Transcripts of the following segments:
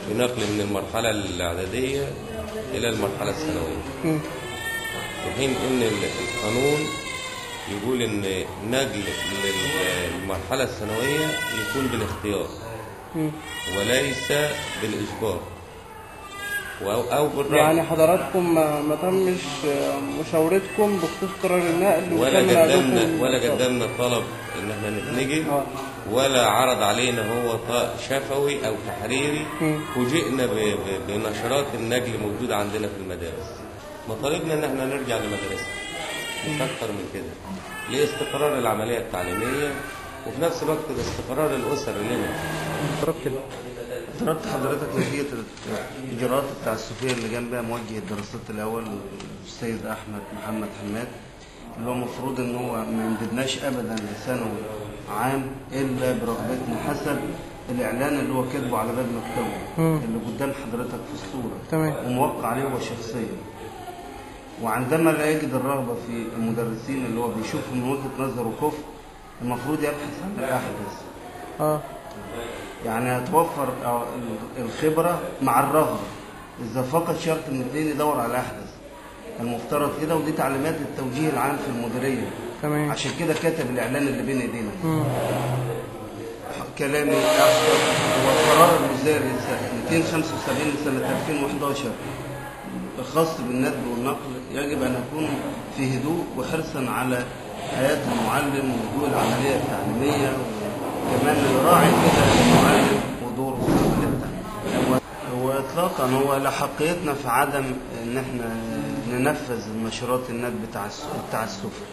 في نقل من المرحلة الإعدادية إلى المرحلة الثانوية مم. في حين إن ال- القانون يقول إن نقل للمرحلة الثانوية يكون بالاختيار مم. وليس بالإجبار أو أو بالرغم يعني حضراتكم ما, ما تمش آه، مشاورتكم بخصوص قرار النقل ولا وتم نقلكم- قدمنا ولا قدمنا طلب ان احنا نتنقل آه. ولا عرض علينا هو ط- شفوي او تحريري مم. فوجئنا ب- ب- بنشرات النقل موجوده عندنا في المدارس مطالبنا ان احنا نرجع لمدرسه مش اكتر من كده لاستقرار العمليه التعليميه وفي نفس الوقت لاستقرار الاسر لنا طلبت حضرتك نتيجة الإجراءات التعسفية اللي جنب بها موجه الدراسات الأول السيد أحمد محمد حماد اللي هو المفروض إن هو ما يمددناش أبدا لثانوي عام إلا برغبتنا حسب الإعلان اللي هو كاتبه على باب مكتبه مم. اللي قدام حضرتك في الصورة تمام. وموقع عليه هو شخصيا وعندما لا يجد الرغبة في المدرسين اللي هو بيشوفه من وجهة نظره كفء المفروض يبحث عن الأحدث اه يعني هتوفر آه، الخبرة مع الرغبة إذا فقط شرط من الاثنين يدور على الأحدث المفترض كده ودي تعليمات التوجيه العام في المديرية تمام عشان كده كتب الإعلان اللي بين إيدينا مم. كلامي أكثر هو قرار الوزاري سنة 275 لسنة 2011 الخاص بالندب والنقل يجب أن يكون في هدوء وحرصا على حياة المعلم وهدوء العملية التعليمية وكمان يراعي كده المعلم ودوره في العملية التعليمية هو إطلاقا هو لحقيتنا في عدم إن إحنا ننفذ المشروعات الندب التعس- التعسفي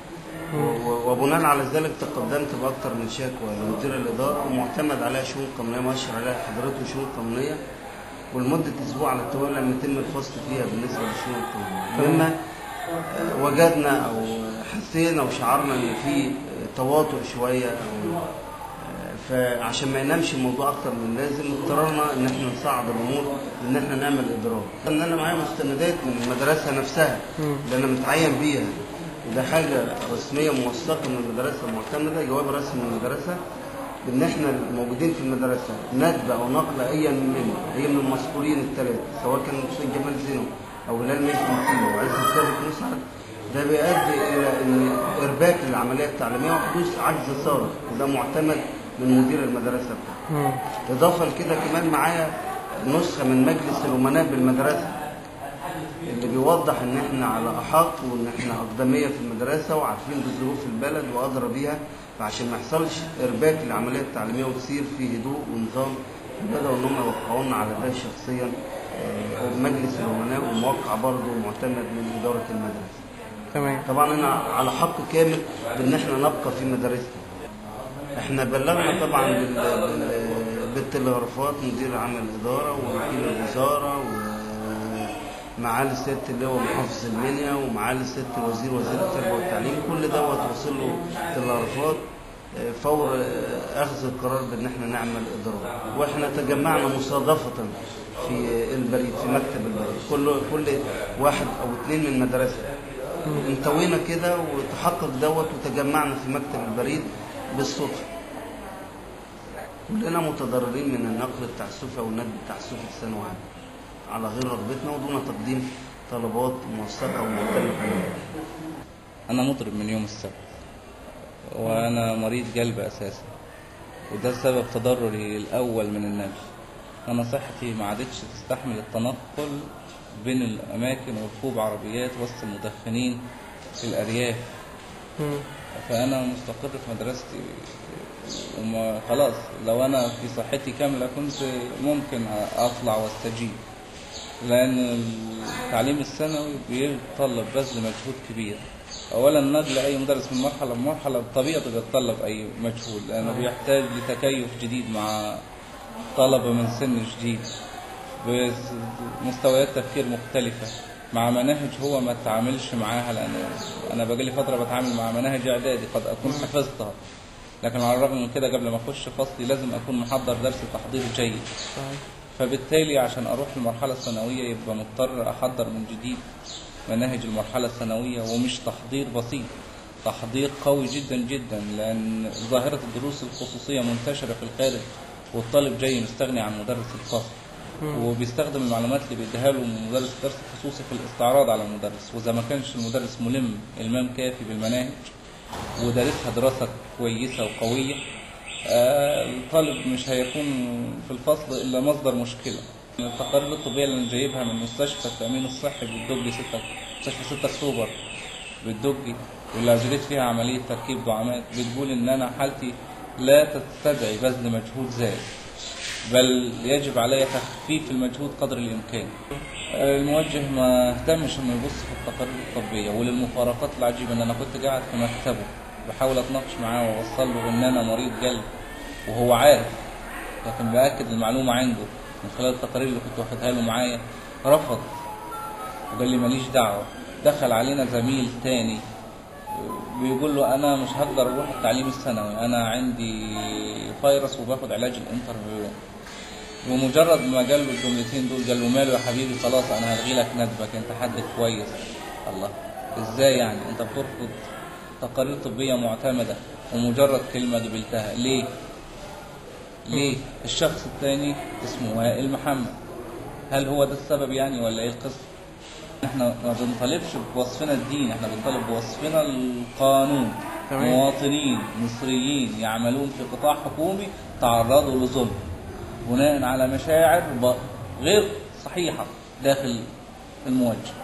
و- وبناء على ذلك تقدمت باكثر من شكوى لمدير الاداره ومعتمد عليها شؤون قانونيه مؤشر عليها حضرته شؤون قانونيه ولمده اسبوع على التوالي لم يتم الفصل فيها بالنسبه للشؤون القانونيه مما آه، وجدنا او حسينا وشعرنا ان في آه، تواطؤ شويه او آه، فعشان ما ينامش الموضوع اكتر من اللازم اضطررنا ان احنا نصعد الامور ان احنا نعمل اضراب ان انا معايا مستندات من المدرسه نفسها اللي انا متعين بيها وده حاجه رسميه موثقه من المدرسه معتمده جواب رسمي من المدرسه بان احنا الموجودين في المدرسه ندب او نقل ايا من اي من المذكورين الثلاثه سواء كان الاستاذ جمال زينو او هلال مجدي مكي وعز الثابت مسعد ده بيؤدي الى ان ارباك للعمليه التعليميه وحدوث عجز صارخ وده معتمد من مدير المدرسه بتاعته مم. اضافه لكده كمان معايا نسخه من مجلس الامناء بالمدرسه اللي بيوضح ان احنا على احاط وان احنا اقدميه في المدرسه وعارفين بظروف البلد وادرى بيها فعشان ما يحصلش ارباك للعمليه التعليميه وتصير في هدوء ونظام بداوا ان هم يوقعوا لنا على ده شخصيا آه، مجلس الامناء وموقع برضه معتمد من اداره المدرسه. تمام طبعا انا على حق كامل بان احنا نبقى في مدارسنا احنا بلغنا طبعا بال... بال... بالتلغرافات مدير عام الاداره ووكيل الوزاره ومعالي سياده اللواء محافظ المنيا ومعالي سياده وزير وزير التربيه والتعليم كل دوت وصل له تلغرافات آه، فور آه، اخذ القرار بان احنا نعمل اضراب واحنا تجمعنا مصادفه في البريد في مكتب البريد كل كل واحد او اثنين من المدرسه انطوينا كده وتحقق دوت وتجمعنا في مكتب البريد بالصدفه كلنا متضررين من النقل التعسفي او النقل التعسفي الثانوي عام على غير رغبتنا ودون تقديم طلبات موثقه ومعتمده عليها أنا مضرب من يوم السبت وأنا مريض قلب أساسا وده سبب تضرري الأول من النقل أنا صحتي ما عادتش تستحمل التنقل بين الأماكن وركوب عربيات وسط المدخنين في الأرياف مم. فأنا مستقر في مدرستي وما خلاص لو أنا في صحتي كاملة كنت ممكن أطلع واستجيب لأن التعليم الثانوي بيتطلب بذل مجهود كبير أولا نقل أي مدرس من مرحلة لمرحلة بطبيعته بيتطلب أي مجهود لأنه بيحتاج لتكيف جديد مع طلبة من سن جديد بمستويات تفكير مختلفة مع مناهج هو ما تعاملش معاها لأن أنا بقالي فترة بتعامل مع مناهج إعدادي قد أكون حفظتها لكن على الرغم من كده قبل ما أخش فصلي لازم أكون محضر درس تحضير جيد صحيح. فبالتالي عشان اروح المرحله الثانويه يبقى مضطر احضر من جديد مناهج المرحله الثانويه ومش تحضير بسيط تحضير قوي جدا جدا لان ظاهره الدروس الخصوصيه منتشره في الخارج والطالب جاي مستغني عن مدرس الفصل وبيستخدم المعلومات اللي بيديها له مدرس الدرس الخصوصي في الاستعراض على المدرس واذا ما كانش المدرس ملم المام كافي بالمناهج ودارسها دراسه كويسه وقويه آه، الطالب مش هيكون في الفصل الا مصدر مشكله التقارير الطبيه اللي انا جايبها من مستشفى التامين الصحي بالدوجي 6 مستشفى 6 اكتوبر بالدوجي واللي اجريت فيها عمليه تركيب دعامات بتقول ان انا حالتي لا تستدعي بذل مجهود زائد بل يجب علي تخفيف المجهود قدر الامكان الموجه ما اهتمش انه يبص في التقارير الطبيه وللمفارقات العجيبه ان انا كنت قاعد في مكتبه بحاول اتناقش معاه واوصل له ان انا مريض قلب وهو عارف لكن باكد المعلومه عنده من خلال التقارير اللي كنت واخدها له معايا رفض وقال لي ماليش دعوه دخل علينا زميل تاني بيقول له انا مش هقدر اروح التعليم الثانوي انا عندي فيروس وباخد علاج الانترفيو ومجرد ما قال له الجملتين دول قال له ماله يا حبيبي خلاص انا هلغي لك ندبك انت حد كويس الله ازاي يعني انت بترفض تقارير طبيه معتمده ومجرد كلمه قبلتها ليه ليه الشخص الثاني اسمه وائل محمد هل هو ده السبب يعني ولا ايه القصه احنا ما بنطالبش بوصفنا الدين احنا بنطالب بوصفنا القانون تمام. مواطنين مصريين يعملون في قطاع حكومي تعرضوا لظلم بناء على مشاعر ب- غير صحيحة داخل الموجه